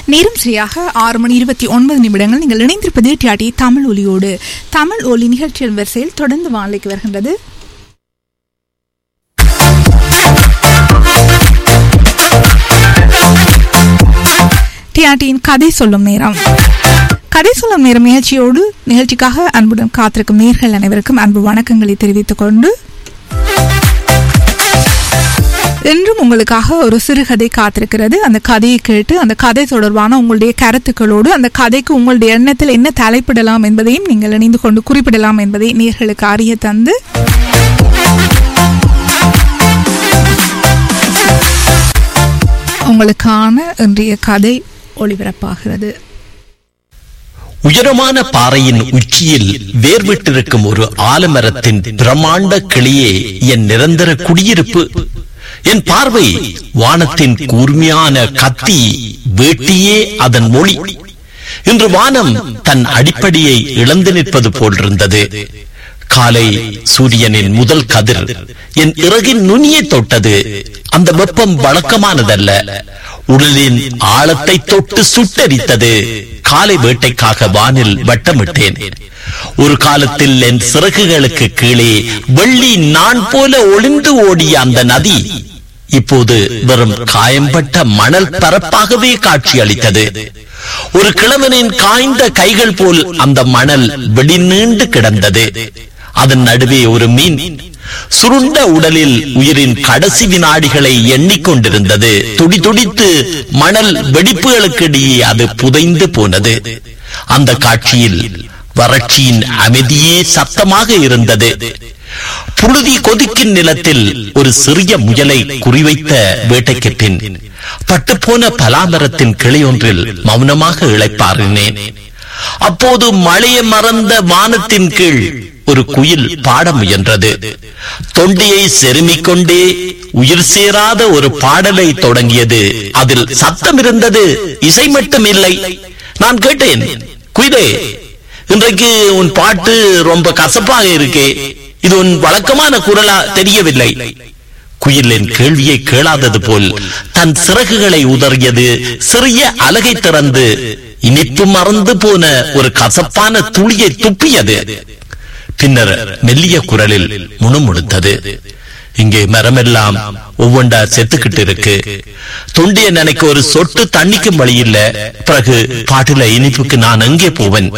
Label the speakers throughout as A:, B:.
A: நேரம் சரியாக ஆறு மணி இருபத்தி ஒன்பது நிமிடங்கள் நீங்கள் இணைந்திருப்பது டிஆர்டி தமிழ் ஒலியோடு தமிழ் ஒலி நிகழ்ச்சியின் வரிசையில் தொடர்ந்து வானிலைக்கு வருகின்றது டிஆர்டியின் கதை சொல்லும் நேரம் கதை சொல்லும் நேரம் நிகழ்ச்சியோடு நிகழ்ச்சிக்காக அன்புடன் காத்திருக்கும் நேர்கள் அனைவருக்கும் அன்பு வணக்கங்களை தெரிவித்துக் கொண்டு இன்றும் உங்களுக்காக ஒரு சிறுகதை காத்திருக்கிறது அந்த கதையை கேட்டு அந்த கதை தொடர்பான உங்களுடைய கருத்துக்களோடு அந்த கதைக்கு உங்களுடைய எண்ணத்தில் என்ன தலைப்பிடலாம் என்பதையும் நீங்கள் இணைந்து கொண்டு குறிப்பிடலாம் என்பதை நேர்களுக்கு அறிய தந்து உங்களுக்கான இன்றைய கதை ஒளிபரப்பாகிறது
B: உயரமான பாறையின் உச்சியில் வேர்விட்டிருக்கும் ஒரு ஆலமரத்தின் பிரமாண்ட கிளியே என் நிரந்தர குடியிருப்பு என் பார்வை வானத்தின் கூர்மையான கத்தி வேட்டியே அதன் மொழி இன்று வானம் தன் அடிப்படையை இழந்து நிற்பது போலிருந்தது காலை சூரியனின் முதல் கதிர் என் இறகின் நுனியை தொட்டது அந்த வெப்பம் வழக்கமானதல்ல உடலின் ஆழத்தை தொட்டு சுட்டரித்தது காலை வேட்டைக்காக வானில் வட்டமிட்டேன் ஒரு காலத்தில் என் சிறகுகளுக்கு கீழே வெள்ளி நான் போல ஒளிந்து ஓடிய அந்த நதி இப்போது வெறும் காயம்பட்ட மணல் பரப்பாகவே காட்சியளித்தது ஒரு கிழவனின் காய்ந்த கைகள் போல் அந்த மணல் வெடிநீண்டு கிடந்தது அதன் நடுவே ஒரு மீன் சுருண்ட உடலில் உயிரின் கடைசி வினாடிகளை எண்ணிக்கொண்டிருந்தது துடி துடித்து மணல் வெடிப்புகளுக்கிடையே அது புதைந்து போனது அந்த காட்சியில் வறட்சியின் அமைதியே சத்தமாக இருந்தது புழுதி கொதிக்கும் நிலத்தில் ஒரு சிறிய முயலை குறிவைத்த வேட்டைக்கு பின் பட்டுப்போன பலாமரத்தின் கிளை ஒன்றில் மௌனமாக இழைப்பாரினேன் அப்போது மழையை மறந்த வானத்தின் கீழ் ஒரு குயில் பாட முயன்றது தொண்டியை செருமிக் கொண்டே உயிர் சேராத ஒரு பாடலை தொடங்கியது அதில் சத்தம் இருந்தது இசை மட்டும் இல்லை நான் கேட்டேன் குயிலே இன்றைக்கு உன் பாட்டு ரொம்ப கசப்பாக இருக்கே இது உன் வழக்கமான குரலா தெரியவில்லை குயில் என் கேள்வியை கேளாதது போல் தன் சிறகுகளை உதறியது சிறிய அலகை திறந்து இனிப்பு மறந்து போன ஒரு கசப்பான துளியை துப்பியது பின்னர் மெல்லிய குரலில் முணுமுணுத்தது இங்கே மரமெல்லாம் ஒவ்வொன்றா செத்துக்கிட்டு இருக்கு தொண்டிய நினைக்க ஒரு சொட்டு தண்ணிக்கும் வழி இல்ல பிறகு பாட்டுல இனிப்புக்கு நான் எங்கே போவேன்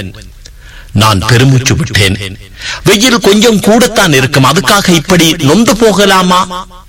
B: நான் பெருமூச்சு விட்டேன் வெயில் கொஞ்சம் கூடத்தான் இருக்கும் அதுக்காக இப்படி நொந்து போகலாமா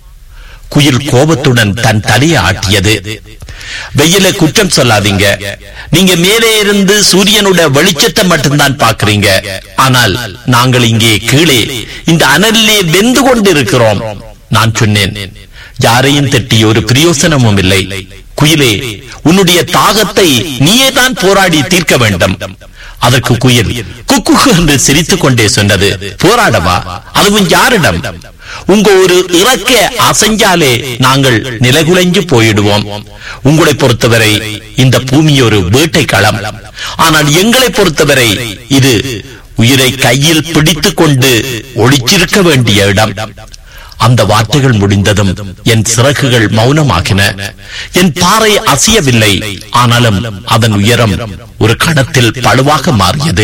B: குயில் கோபத்துடன் தன் தலையை ஆட்டியது வெயில குற்றம் சொல்லாதீங்க நீங்க மேலே இருந்து சூரியனோட வெளிச்சத்தை மட்டும்தான் பாக்குறீங்க ஆனால் நாங்கள் இங்கே கீழே இந்த அனலிலே வெந்து கொண்டிருக்கிறோம் நான் சொன்னேன் யாரையும் தட்டி ஒரு பிரயோசனமும் இல்லை குயிலே உன்னுடைய தாகத்தை நீயே தான் போராடி தீர்க்க வேண்டும் அதற்கு குயில் குக்கு என்று சிரித்துக் கொண்டே சொன்னது போராடவா அதுவும் யாரிடம் உங்க ஒரு இறக்க அசைஞ்சாலே நாங்கள் நிலகுலைஞ்சு போயிடுவோம் உங்களை பொறுத்தவரை இந்த பூமி ஒரு வேட்டை களம் ஆனால் எங்களை பொறுத்தவரை இது உயிரை கையில் பிடித்துக் கொண்டு ஒளிச்சிருக்க வேண்டிய இடம் அந்த வார்த்தைகள் முடிந்ததும் என் சிறகுகள் மௌனமாகின என் பாறை அசையவில்லை ஆனாலும் அதன் உயரம் ஒரு கணத்தில் பழுவாக மாறியது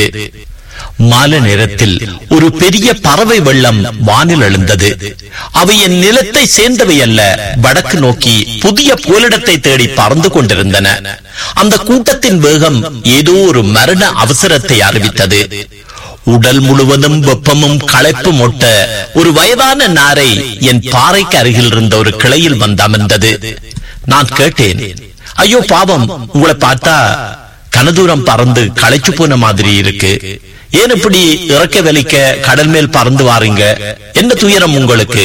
B: மாலை நேரத்தில் ஒரு பெரிய பறவை வெள்ளம் வானில் எழுந்தது அவை என் நிலத்தை சேர்ந்தவை அல்ல வடக்கு நோக்கி புதிய புகலிடத்தை தேடி பறந்து கொண்டிருந்தன அந்த கூட்டத்தின் வேகம் ஏதோ ஒரு மரண அவசரத்தை அறிவித்தது உடல் முழுவதும் வெப்பமும் களைப்பும் ஒட்ட ஒரு வயதான நாரை என் பாறைக்கு அருகில் இருந்த ஒரு கிளையில் வந்து அமர்ந்தது நான் கேட்டேன் ஐயோ பாவம் உங்களை பார்த்தா கனதூரம் பறந்து களைச்சு போன மாதிரி இருக்கு ஏன் இப்படி இறக்க வெளிக்க கடல் மேல் பறந்து வாரீங்க என்ன துயரம் உங்களுக்கு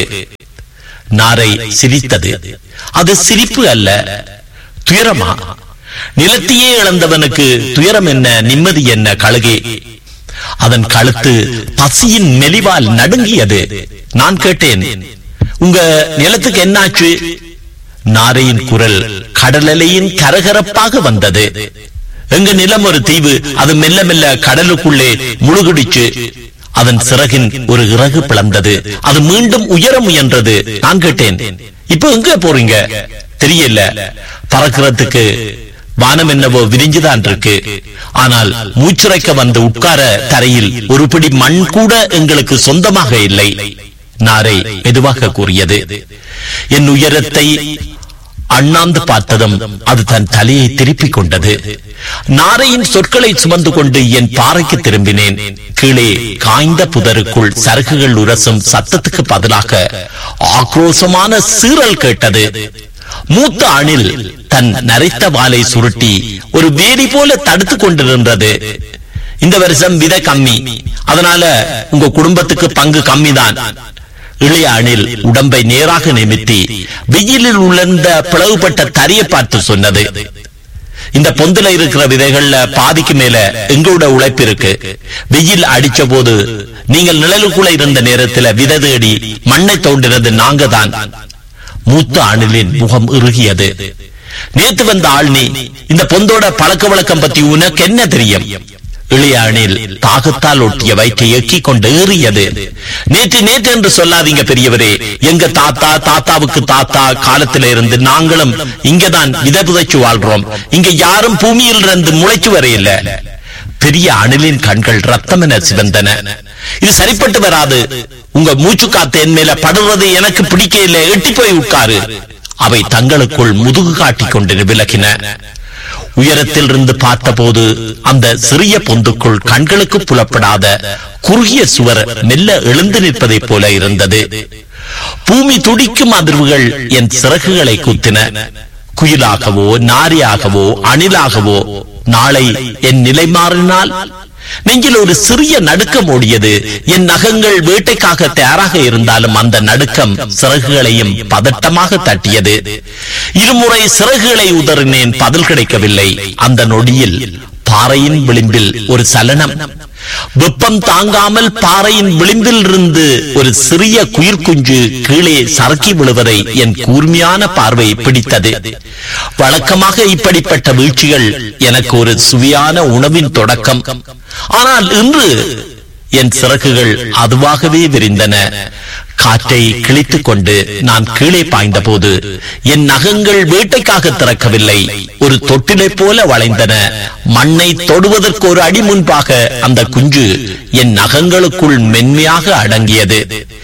B: நாரை சிரித்தது அது சிரிப்பு அல்ல துயரமா நிலத்தையே இழந்தவனுக்கு துயரம் என்ன நிம்மதி என்ன கழுகே அதன் கழுத்து பசியின் மெலிவால் நடுங்கியது நான் கேட்டேன் உங்க நிலத்துக்கு என்னாச்சு நாரையின் குரல் கடலலையின் கரகரப்பாக வந்தது எங்க நிலம் ஒரு தீவு அது மெல்ல மெல்ல கடலுக்குள்ளே முழுகுடிச்சு அதன் சிறகின் ஒரு இறகு பிளந்தது அது மீண்டும் உயர முயன்றது நான் கேட்டேன் இப்போ எங்க போறீங்க தெரியல பறக்கிறதுக்கு வானம் என்னவோ விரிஞ்சுதான் இருக்கு ஆனால் மூச்சுரைக்க வந்து உட்கார தரையில் ஒரு பிடி மண் கூட எங்களுக்கு சொந்தமாக இல்லை நாரை மெதுவாக கூறியது என் உயரத்தை அண்ணாந்து பார்த்ததும் அது தன் தலையை திருப்பிக் கொண்டது நாரையின் சொற்களை சுமந்து கொண்டு என் பாறைக்கு திரும்பினேன் கீழே காய்ந்த புதருக்குள் சரகுகள் உரசும் சத்தத்துக்கு பதிலாக ஆக்ரோசமான சீறல் கேட்டது மூத்த அணில் தன் நரைத்த வாலை சுருட்டி ஒரு வேலி போல தடுத்துக் கொண்டிருந்தது இந்த வருஷம் விதை கம்மி அதனால உங்க குடும்பத்துக்கு பங்கு கம்மிதான் இளைய அணில் உடம்பை நேராக நிமித்தி வெயிலில் உலர்ந்த பிளவுபட்ட தரையை பார்த்து சொன்னது இந்த பொந்துல இருக்கிற விதைகள்ல பாதிக்கு மேல எங்களோட உழைப்பு இருக்கு வெயில் அடிச்ச போது நீங்கள் நிழலுக்குள்ள இருந்த நேரத்துல விதை தேடி மண்ணை தோண்டினது நாங்க தான் மூத்த அணிலின் முகம் இறுகியது நேத்து வந்த ஆள் நீ இந்த பொந்தோட பழக்க வழக்கம் பத்தி உனக்கு என்ன தெரியும் இளைய அணில் தாகத்தால் ஒட்டிய வயிற்றை எக்கிக் கொண்டு ஏறியது நேற்று நேற்று என்று சொல்லாதீங்க பெரியவரே எங்க தாத்தா தாத்தாவுக்கு தாத்தா காலத்தில இருந்து நாங்களும் இங்கதான் விதை புதைச்சு வாழ்றோம் இங்க யாரும் பூமியில் இருந்து முளைச்சு வரையில பெரிய அணிலின் கண்கள் ரத்தம் என சிவந்தன இது சரிப்பட்டு வராது உங்க மூச்சு காத்து என் மேல படுறது எனக்கு பிடிக்கல எட்டி போய் உட்காரு அவை தங்களுக்குள் முதுகு காட்டிக் கொண்டு விலகின உயரத்தில் இருந்து பார்த்தபோது அந்த சிறிய பொந்துக்குள் கண்களுக்கு புலப்படாத குறுகிய சுவர் மெல்ல எழுந்து நிற்பதைப் போல இருந்தது பூமி துடிக்கும் அதிர்வுகள் என் சிறகுகளை குத்தின குயிலாகவோ நாரியாகவோ அணிலாகவோ நாளை என் நிலை மாறினால் நெஞ்சில் ஒரு சிறிய நடுக்கம் ஓடியது என் நகங்கள் வேட்டைக்காக தயாராக இருந்தாலும் அந்த நடுக்கம் சிறகுகளையும் பதட்டமாக தட்டியது இருமுறை சிறகுகளை உதறினேன் பதில் கிடைக்கவில்லை அந்த நொடியில் பாறையின் விளிம்பில் ஒரு சலனம் வெப்பம் தாங்காமல் பாறையின் விளிம்பில் இருந்து ஒரு சிறிய குயிர் குஞ்சு கீழே சறுக்கி விழுவதை என் கூர்மையான பார்வை பிடித்தது வழக்கமாக இப்படிப்பட்ட வீழ்ச்சிகள் எனக்கு ஒரு சுவையான உணவின் தொடக்கம் ஆனால் இன்று என் சிறகுகள் அதுவாகவே விரிந்தன காற்றை கிழித்துக் கொண்டு நான் கீழே பாய்ந்த போது என் நகங்கள் வேட்டைக்காக திறக்கவில்லை ஒரு தொட்டிலை போல வளைந்தன மண்ணை தொடுவதற்கு ஒரு அடி முன்பாக அந்த குஞ்சு என் நகங்களுக்குள் மென்மையாக அடங்கியது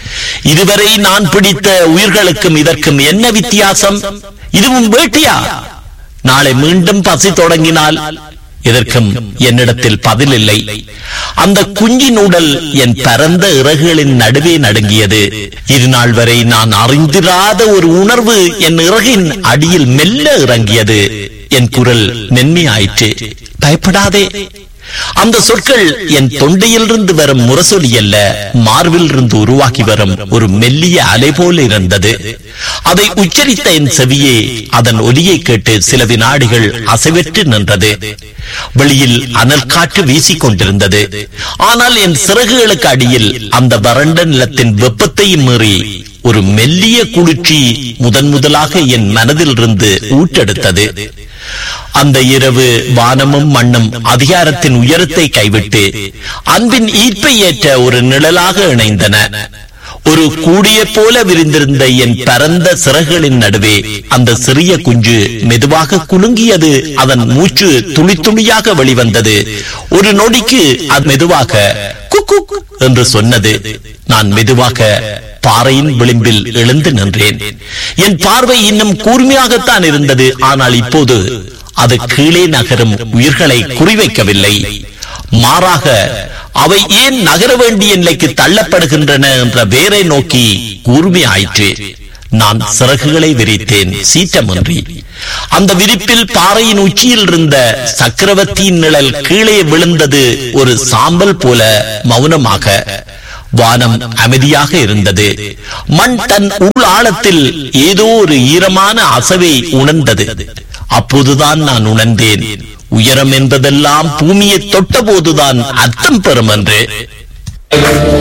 B: இதுவரை நான் பிடித்த உயிர்களுக்கும் இதற்கும் என்ன வித்தியாசம் இதுவும் வேட்டையா நாளை மீண்டும் பசி தொடங்கினால் இதற்கும் என்னிடத்தில் பதில் இல்லை அந்த குஞ்சின் உடல் என் பரந்த இறகுகளின் நடுவே நடுங்கியது இருநாள் வரை நான் அறிந்திராத ஒரு உணர்வு என் இறகின் அடியில் மெல்ல இறங்கியது என் குரல் மென்மையாயிற்று பயப்படாதே அந்த சொற்கள் என் தொண்டையிலிருந்து வரும் முரசொலி அல்ல மார்பில் இருந்து உருவாக்கி வரும் ஒரு மெல்லிய அலை போல இருந்தது அதை உச்சரித்த என் செவியே அதன் ஒலியை கேட்டு சில வினாடிகள் அசைவற்று நின்றது வெளியில் அனல் காற்று வீசிக் கொண்டிருந்தது ஆனால் என் சிறகுகளுக்கு அடியில் அந்த வறண்ட நிலத்தின் வெப்பத்தையும் மீறி ஒரு மெல்லிய குளிர்ச்சி முதன் முதலாக என் மனதில் இருந்து ஊட்டெடுத்தது அந்த இரவு வானமும் மண்ணும் அதிகாரத்தின் உயரத்தை கைவிட்டு அன்பின் ஈர்ப்பை ஏற்ற ஒரு நிழலாக இணைந்தன ஒரு கூடிய போல விரிந்திருந்த என் பரந்த சிறகுகளின் நடுவே அந்த சிறிய குஞ்சு மெதுவாக குலுங்கியது அதன் மூச்சு துளி துளியாக வெளிவந்தது ஒரு நொடிக்கு அது மெதுவாக குக் என்று சொன்னது நான் மெதுவாக பாறையின் விளிம்பில் எழுந்து நின்றேன் என் பார்வை இன்னும் கூர்மையாகத்தான் இருந்தது ஆனால் இப்போது அது கீழே நகரும் உயிர்களை குறிவைக்கவில்லை மாறாக அவை ஏன் நகர வேண்டிய நிலைக்கு தள்ளப்படுகின்றன என்ற வேரை நோக்கி கூர்மையாயிற்று நான் சிறகுகளை விரித்தேன் சீற்றமின்றி அந்த விரிப்பில் பாறையின் உச்சியில் இருந்த சக்கரவர்த்தியின் நிழல் கீழே விழுந்தது ஒரு சாம்பல் போல மௌனமாக வானம் அமைதியாக இருந்தது மண் தன் உள் ஆழத்தில் ஏதோ ஒரு ஈரமான அசவை உணர்ந்தது அப்போதுதான் நான் உணர்ந்தேன் உயரம் என்பதெல்லாம் பூமியை தொட்ட போதுதான் அர்த்தம் பெறும் என்று